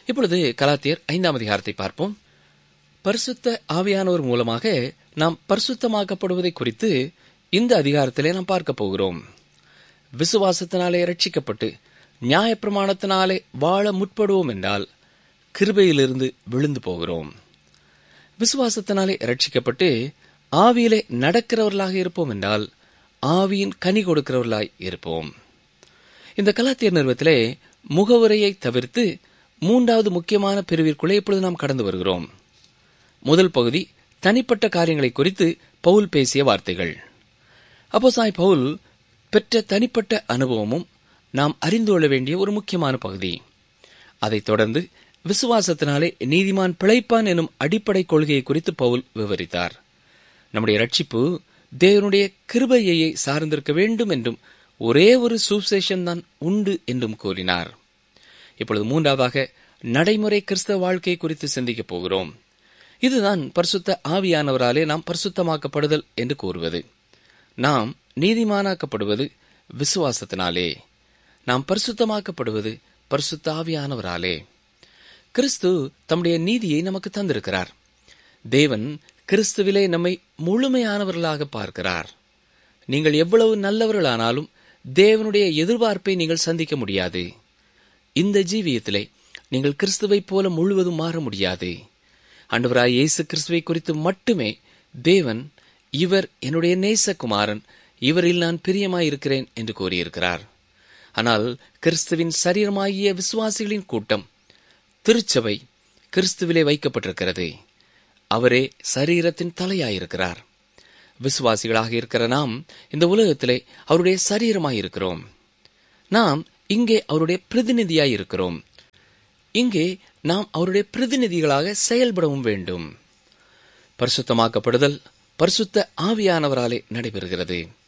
இப்பொழுது கலாத்தியர் ஐந்தாம் அதிகாரத்தை பார்ப்போம் பரிசுத்த ஆவியானவர் மூலமாக நாம் பரிசுத்தமாக்கப்படுவதை குறித்து இந்த அதிகாரத்திலே நாம் பார்க்க போகிறோம் விசுவாசத்தினாலே ரட்சிக்கப்பட்டு நியாயப்பிரமாணத்தினாலே வாழ முற்படுவோம் என்றால் கிருபையிலிருந்து விழுந்து போகிறோம் விசுவாசத்தினாலே ரட்சிக்கப்பட்டு ஆவியிலே நடக்கிறவர்களாக இருப்போம் என்றால் ஆவியின் கனி கொடுக்கிறவர்களாய் இருப்போம் இந்த கலாத்தியர் நிறுவத்திலே முகவுரையை தவிர்த்து மூன்றாவது முக்கியமான பிரிவிற்குள்ளே இப்பொழுது நாம் கடந்து வருகிறோம் முதல் பகுதி தனிப்பட்ட காரியங்களை குறித்து பவுல் பேசிய வார்த்தைகள் அப்போ சாய் பவுல் பெற்ற தனிப்பட்ட அனுபவமும் நாம் அறிந்து கொள்ள வேண்டிய ஒரு முக்கியமான பகுதி அதைத் தொடர்ந்து விசுவாசத்தினாலே நீதிமான் பிழைப்பான் எனும் அடிப்படை கொள்கையை குறித்து பவுல் விவரித்தார் நம்முடைய ரட்சிப்பு தேவனுடைய கிருபையை சார்ந்திருக்க வேண்டும் என்றும் ஒரே ஒரு சுசேஷன் தான் உண்டு என்றும் கூறினார் இப்பொழுது மூன்றாவதாக நடைமுறை கிறிஸ்தவ வாழ்க்கை குறித்து சிந்திக்கப் போகிறோம் இதுதான் பரிசுத்த ஆவியானவராலே நாம் பரிசுத்தமாக்கப்படுதல் என்று கூறுவது நாம் நீதிமானாக்கப்படுவது விசுவாசத்தினாலே நாம் பரிசுத்தமாக்கப்படுவது பரிசுத்த ஆவியானவராலே கிறிஸ்து தம்முடைய நீதியை நமக்கு தந்திருக்கிறார் தேவன் கிறிஸ்துவிலே நம்மை முழுமையானவர்களாக பார்க்கிறார் நீங்கள் எவ்வளவு நல்லவர்களானாலும் தேவனுடைய எதிர்பார்ப்பை நீங்கள் சந்திக்க முடியாது இந்த ஜீவியத்திலே நீங்கள் கிறிஸ்துவைப் போல முழுவதும் மாற முடியாது ஆண்டவராய் இயேசு கிறிஸ்துவை குறித்து மட்டுமே தேவன் இவர் என்னுடைய நேசகுமாரன் இவரில் நான் பிரியமாயிருக்கிறேன் என்று கூறியிருக்கிறார் ஆனால் கிறிஸ்துவின் சரீரமாகிய விசுவாசிகளின் கூட்டம் திருச்சபை கிறிஸ்துவிலே வைக்கப்பட்டிருக்கிறது அவரே சரீரத்தின் தலையாயிருக்கிறார் விசுவாசிகளாக இருக்கிற நாம் இந்த உலகத்திலே அவருடைய சரீரமாயிருக்கிறோம் நாம் இங்கே அவருடைய பிரதிநிதியாய் இருக்கிறோம் இங்கே நாம் அவருடைய பிரதிநிதிகளாக செயல்படவும் வேண்டும் பரிசுத்தமாக்கப்படுதல் பரிசுத்த ஆவியானவராலே நடைபெறுகிறது